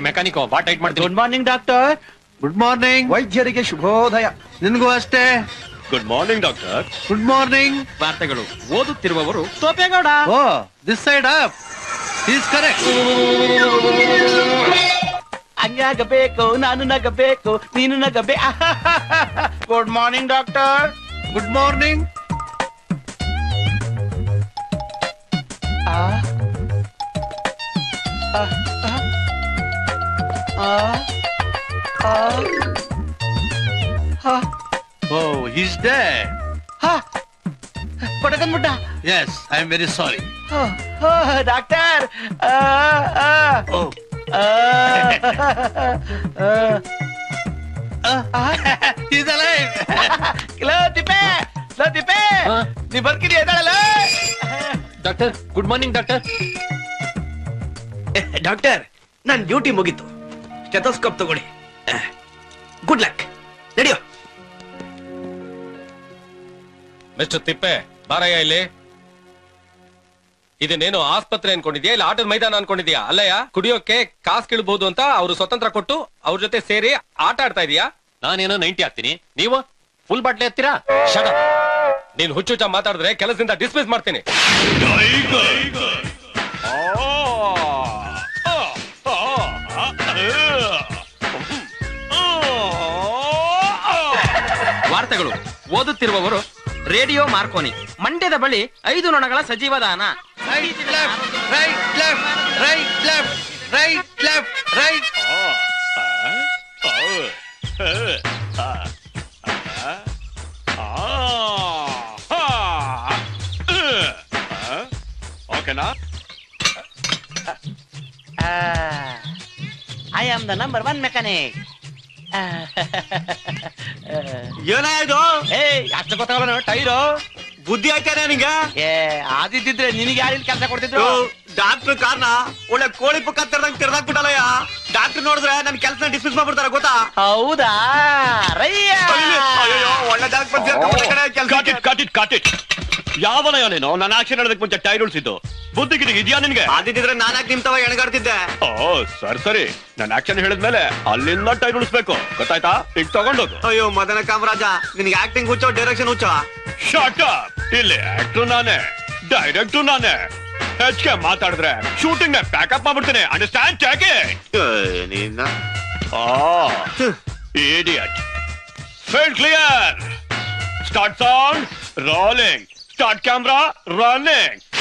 Mechanic ಬಾ tight ಮಾಡ್ತೀನಿ good morning doctor good morning ವೈದ್ಯರಿಗೆ ಶುಭೋದಯ ನಿನ್ಗೂ ಅಷ್ಟೇ good morning doctor good morning ವಾರ್ತೆಗಳು ಓದುತ್ತಿರುವವರು Thopegowda oh this side up is correct ಹಂಗಾಗಬೇಕು ನಾನು ನಗಬೇಕು ನೀನು ನಗಬೇ good morning doctor good morning oh is dead ಕೊಡಗನ್ಬಿಟ್ಟ yes I am very sorry doctor oh is alive ಲೋ ತಿಪ್ಪೆ ಲೋ ತಿಪ್ಪೆ ಹಾ? ನೀ ಬರ್ಕಿಡಿ ಎದ್ದಾಳಲ್ಲ doctor good morning doctor doctor ನನ್ ಡ್ಯೂಟಿ ಮುಗೀತು ಸ್ಟೆಥೋಸ್ಕೋಪ್ ತಗೊಳ್ಳಿ ಗುಡ್ ಲಕ್ ನಡೆಯೋ ಮಿಸ್ಟರ್ ತಿಪ್ಪೆ ಬಾರಯ್ಯ ಇಲ್ಲಿ ಇದನ್ನೇನು ಆಸ್ಪತ್ರೆ ಅನ್ಕೊಂಡಿದ್ಯಾ ಇಲ್ಲ ಆಟದ ಮೈದಾನ ಅನ್ಕೊಂಡಿದ್ಯಾ ಅಲ್ಲಯ್ಯ ಕುಡಿಯೋಕೆ ಕಾಸ್ ಕೀಳ್ಬಹುದು ಅಂತ ಅವರು ಸ್ವತಂತ್ರ ಕೊಟ್ಟು ಅವ್ರ ಜೊತೆ ಸೇರಿ ಆಟ ಆಡ್ತಾ ಇದೀಯಾ ನಾನೇನೋ ನೈಂಟಿ ಆಗ್ತೀನಿ ನೀವು ಫುಲ್ ಬಾಟ್ಲಿ ಎತ್ತೀರಾ ಶಡ ನೀನ್ ಹುಚ್ಚುಚ್ಚ ಮಾತಾಡಿದ್ರೆ ಕೆಲಸದಿಂದ ಡಿಸ್ಮಿಸ್ ಮಾಡ್ತೀನಿ ವಾರ್ತೆಗಳು ಓದುತ್ತಿರುವವರು ರೇಡಿಯೋ ಮಾರ್ಕೋನಿ ಮಂಡ್ಯದ ಬಳಿ ಐದು ನೊಣಗಳ ಸಜೀವ ದಾನ right left right left right left right left right ಓಕೆನಾ I am the number one mechanic ಏನಾಯ್ತು ಏ ಅಷ್ಟು ಗೊತ್ತಾಗಲ್ಲ ಟೈರು ಬುದ್ಧಿ ಆಯ್ತಾನೆ ನಿಂಗ ಏ ಆದಿದ್ದಿದ್ರೆ ನಿನಗೆ ಯಾರು ಕೆಲಸ ಕೊಡ್ತಿದ್ರು ಡಾಕ್ಟರ್ ಕಾರ್ನ ಒಳ್ಳೆ ಕೋಳಿ ಪಕ್ಕ ತೆರೆದಂಗ್ ತೆರೆದಾಕ್ಬಿಟ್ಟಲ್ಲಯ್ಯ ಡಾಕ್ಟರ್ ನೋಡಿದ್ರೆ ನನ್ ಕೆಲಸ ಡಿಸ್ಮಿಸ್ ಮಾಡ್ಬಿಡ್ತಾರ ಗೊತ್ತಾ ಹೌದಾ ರಯ್ಯ ಅಯ್ಯೋ ಒಳ್ಳೆ doctor cut it cut it cut it ಯಾವನ ನೀನು ನನ್ನ ಆಕ್ಷನ್ ಹೇಳೋದಕ್ಕೆ ಮುಂಚೆ ಟೈರ್ ಉಳಿಸಿದ್ದು ಬುದ್ಧಿ ಗಿಡಿ ಇದೆಯಾ ನಿನ್ಗೆ ಆದಿದ್ರೆ ನಾನಾಕ್ ನಿಮ್ತವ ಎಣಗಾಡ್ತಿದ್ದೆ ಓ ಸರಿ ಸರಿ ನನ್ನ ಆಕ್ಷನ್ ಹೇಳಿದ್ಮೇಲೆ ಅಲ್ಲಿಂದ ಟೈರ್ ಉಳಿಸ್ಬೇಕು ಗೊತ್ತಾಯ್ತಾ ಈಗ ತಗೊಂಡೋಗು ಅಯ್ಯೋ ಮದನ ಕಾಮರಾಜ ನಿನ್ಗೆ ಆಕ್ಟಿಂಗ್ ಹುಚ್ಚೋ ಡೈರೆಕ್ಷನ್ ಹುಚ್ಚೋ ಶಾರ್ಟ್ ಇಲ್ಲಿ ಆಕ್ಟರ್ ನಾನೇ ಡೈರೆಕ್ಟರ್ ನಾನೇ ಹೆಚ್ಚಿಗೆ ಮಾತಾಡಿದ್ರೆ ಶೂಟಿಂಗ್ ಪ್ಯಾಕಪ್ ಮಾಡ್ಬಿಡ್ತೀನಿ ಅಂಡರ್ಸ್ಟ್ಯಾಂಡ್ ಚಾಕೆ ನಿನ್ನ ಆ idiot field clear start sound rolling start camera running